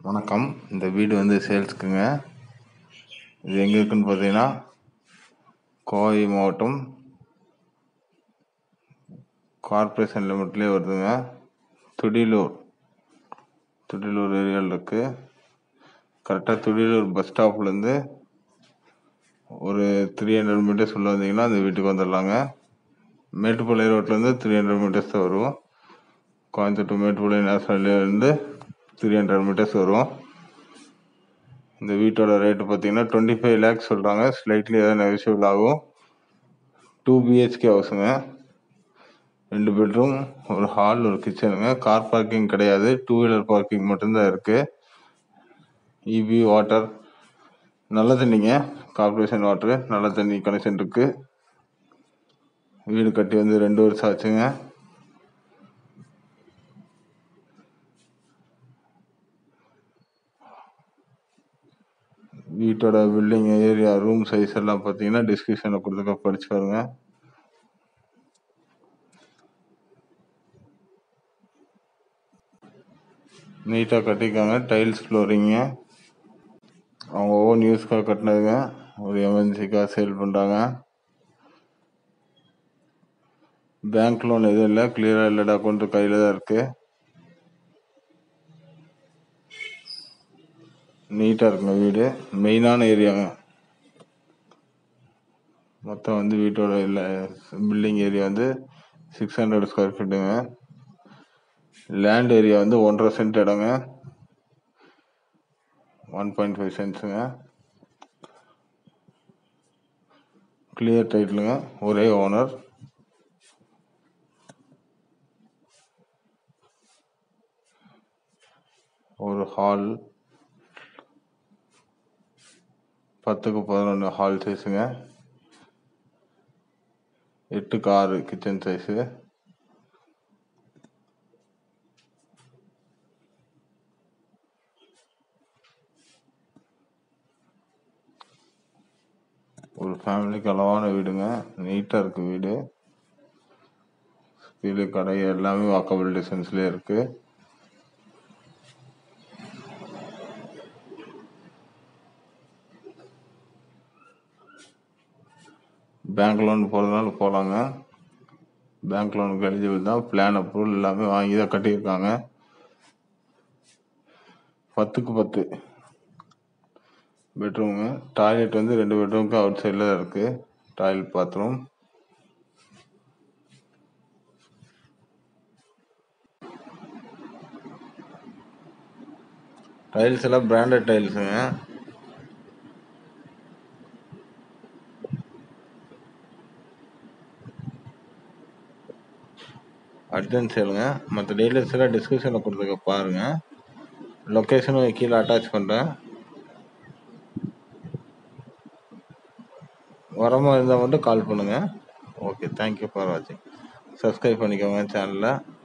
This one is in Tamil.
வணக்கம் இந்த வீடு வந்து சேல்ஸ்க்குங்க இது எங்கே இருக்குன்னு பார்த்தீங்கன்னா கோவை மாவட்டம் கார்ப்பரேஷன் லிமிட்லேயே வருதுங்க துடிலூர் துடிலூர் ஏரியாவில் இருக்குது கரெக்டாக துடிலூர் பஸ் ஸ்டாப்லேருந்து ஒரு த்ரீ ஹண்ட்ரட் மீட்டர்ஸ் உள்ள வந்தீங்கன்னா அந்த வீட்டுக்கு வந்துடலாங்க மேட்டுப்பாளையம் ரோட்லேருந்து த்ரீ ஹண்ட்ரட் மீட்டர்ஸ் தான் வரும் கோயம்புத்தூர் டு மேட்டுப்பாளையம் நேஷனல்லேருந்து த்ரீ ஹண்ட்ரட் மீட்டர்ஸ் வரும் இந்த வீட்டோட ரேட்டு பார்த்தீங்கன்னா டுவெண்ட்டி ஃபைவ் லேக்ஸ் சொல்கிறாங்க ஸ்லைட்லி ஏதாவது நெகோஷியபிள் ஆகும் டூ பிஹெச்கே ஹவுஸுங்க ரெண்டு பெட்ரூம் ஒரு ஹால் ஒரு கிச்சனுங்க கார் பார்க்கிங் கிடையாது டூ வீலர் பார்க்கிங் மட்டும்தான் இருக்குது இபி வாட்டர் நல்ல தண்ணிங்க கார்பரேஷன் வாட்டரு நல்ல தண்ணி கனெக்ஷன் இருக்குது வீடு கட்டி வந்து ரெண்டு வருஷம் ஆச்சுங்க வீட்டோட பில்டிங் ஏரியா ரூம் சைஸ் எல்லாம் பார்த்தீங்கன்னா டிஸ்கிரிப்ஷனில் கொடுத்துக்க படிச்சு பாருங்க நீட்டாக கட்டிக்காங்க டைல்ஸ் ஃப்ளோரிங்க அவங்க ஓன் யூஸ்க்காக கட்டினதுங்க ஒரு எமர்ஜென்சிக்காக சேல் பண்ணுறாங்க பேங்க் லோன் எதுவும் இல்லை கிளியராக இல்லை அக்கௌண்ட் கையில் தான் இருக்குது நீட்டாக இருக்குங்க வீடு மெயினான ஏரியாங்க மொத்தம் வந்து வீட்டோட இல்லை பில்டிங் ஏரியா வந்து சிக்ஸ் ஹண்ட்ரட் ஸ்கொயர் ஃபீட்டுங்க லேண்ட் ஏரியா வந்து ஒன்றரை சென்ட் இடங்க ஒன் பாயிண்ட் ஃபைவ் சென்ட்ஸுங்க கிளியர் டைட்டிலுங்க ஒரே ஓனர் ஒரு ஹால் பத்துக்கு பதினொன்று ஹால் சைஸுங்க எட்டுக்கு ஆறு கிச்சன் சைஸு ஒரு ஃபேமிலிக்கு அளவான வீடுங்க நீட்டாக இருக்குது வீடு கீழே கடை எல்லாமே வாக்கபிள் டிஸ்டன்ஸ்லேயே இருக்குது பேங்க் லோன் போகிறதுனால போகலாங்க பேங்க் லோனுக்கு எலிஜிபிள் தான் பிளான் அப்ரூவல் எல்லாமே வாங்கி தான் கட்டியிருக்காங்க பத்துக்கு பத்து பெட்ரூமுங்க டாய்லெட் வந்து ரெண்டு பெட்ரூமுக்கு அவுட் சைடில் தான் இருக்குது டாய்லெட் பாத்ரூம் டைல்ஸ் எல்லாம் பிராண்டட் டைல்ஸுங்க அர்ஜென்ட் சேலுங்க மற்ற டீட்டெயில்ஸ் எல்லாம் டிஸ்கிரிப்ஷனில் கொடுத்துருக்க பாருங்கள் லொக்கேஷனும் கீழே அட்டாச் பண்ணுறேன் வரமா இருந்தால் மட்டும் கால் பண்ணுங்கள் ஓகே தேங்க்யூ ஃபார் வாட்சிங் சப்ஸ்கிரைப் பண்ணிக்கோங்க சேனலில்